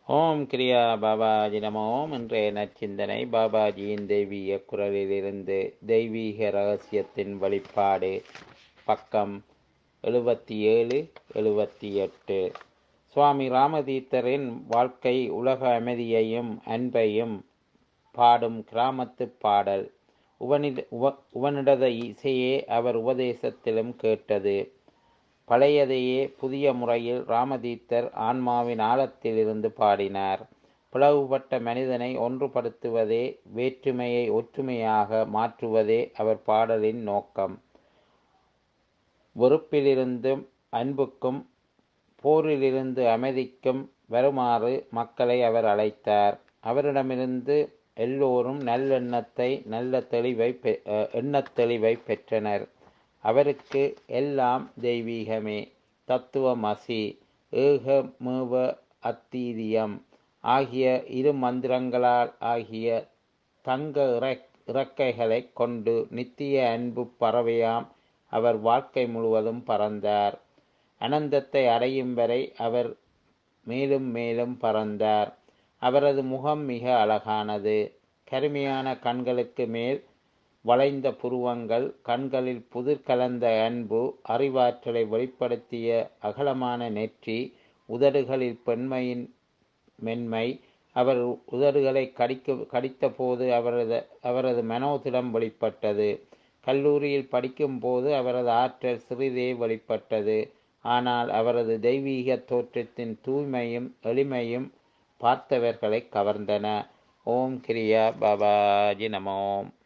ஓம் கிரியா பாபாஜி நம ஓம் இன்றைய நற்சிந்தனை பாபாஜியின் தெய்வீக குரலிலிருந்து தெய்வீக ரகசியத்தின் வழிபாடு பக்கம் எழுபத்தி ஏழு எழுபத்தி எட்டு சுவாமி ராமதீர்த்தரின் வாழ்க்கை உலக அமைதியையும் அன்பையும் பாடும் கிராமத்து பாடல் உவனிட உவ உவனிடத இசையே அவர் உபதேசத்திலும் கேட்டது பழையதையே புதிய முறையில் ராமதீர்த்தர் ஆன்மாவின் ஆழத்திலிருந்து பாடினார் பிளவுபட்ட மனிதனை ஒன்றுபடுத்துவதே வேற்றுமையை ஒற்றுமையாக மாற்றுவதே அவர் பாடலின் நோக்கம் வெறுப்பிலிருந்தும் அன்புக்கும் போரிலிருந்து அமைதிக்கும் வருமாறு மக்களை அவர் அழைத்தார் அவரிடமிருந்து எல்லோரும் நல்லெண்ணத்தை நல்ல தெளிவை பெ எண்ணத் தெளிவை பெற்றனர் அவருக்கு எல்லாம் தெய்வீகமே தத்துவம் அசி ஏகமேவ அத்தீதியம் ஆகிய இரு மந்திரங்களால் ஆகிய தங்க இறக் இறக்கைகளை கொண்டு நித்திய அன்பு பறவையாம் அவர் வாழ்க்கை முழுவதும் பறந்தார் அனந்தத்தை அடையும் வரை அவர் மேலும் மேலும் பறந்தார் அவரது முகம் மிக அழகானது கருமையான கண்களுக்கு மேல் வளைந்த புருவங்கள் கண்களில் புதிர் கலந்த அன்பு அறிவாற்றலை வெளிப்படுத்திய அகலமான நெற்றி உதடுகளில் பெண்மையின் மென்மை அவர் உதடுகளை கடிக்க கடித்தபோது அவரது அவரது மனோதிடம் வெளிப்பட்டது கல்லூரியில் படிக்கும்போது அவரது ஆற்றல் சிறிதே வெளிப்பட்டது ஆனால் அவரது தெய்வீக தோற்றத்தின் தூய்மையும் எளிமையும் பார்த்தவர்களை கவர்ந்தன ஓம் கிரியா பாபாஜி நமோம்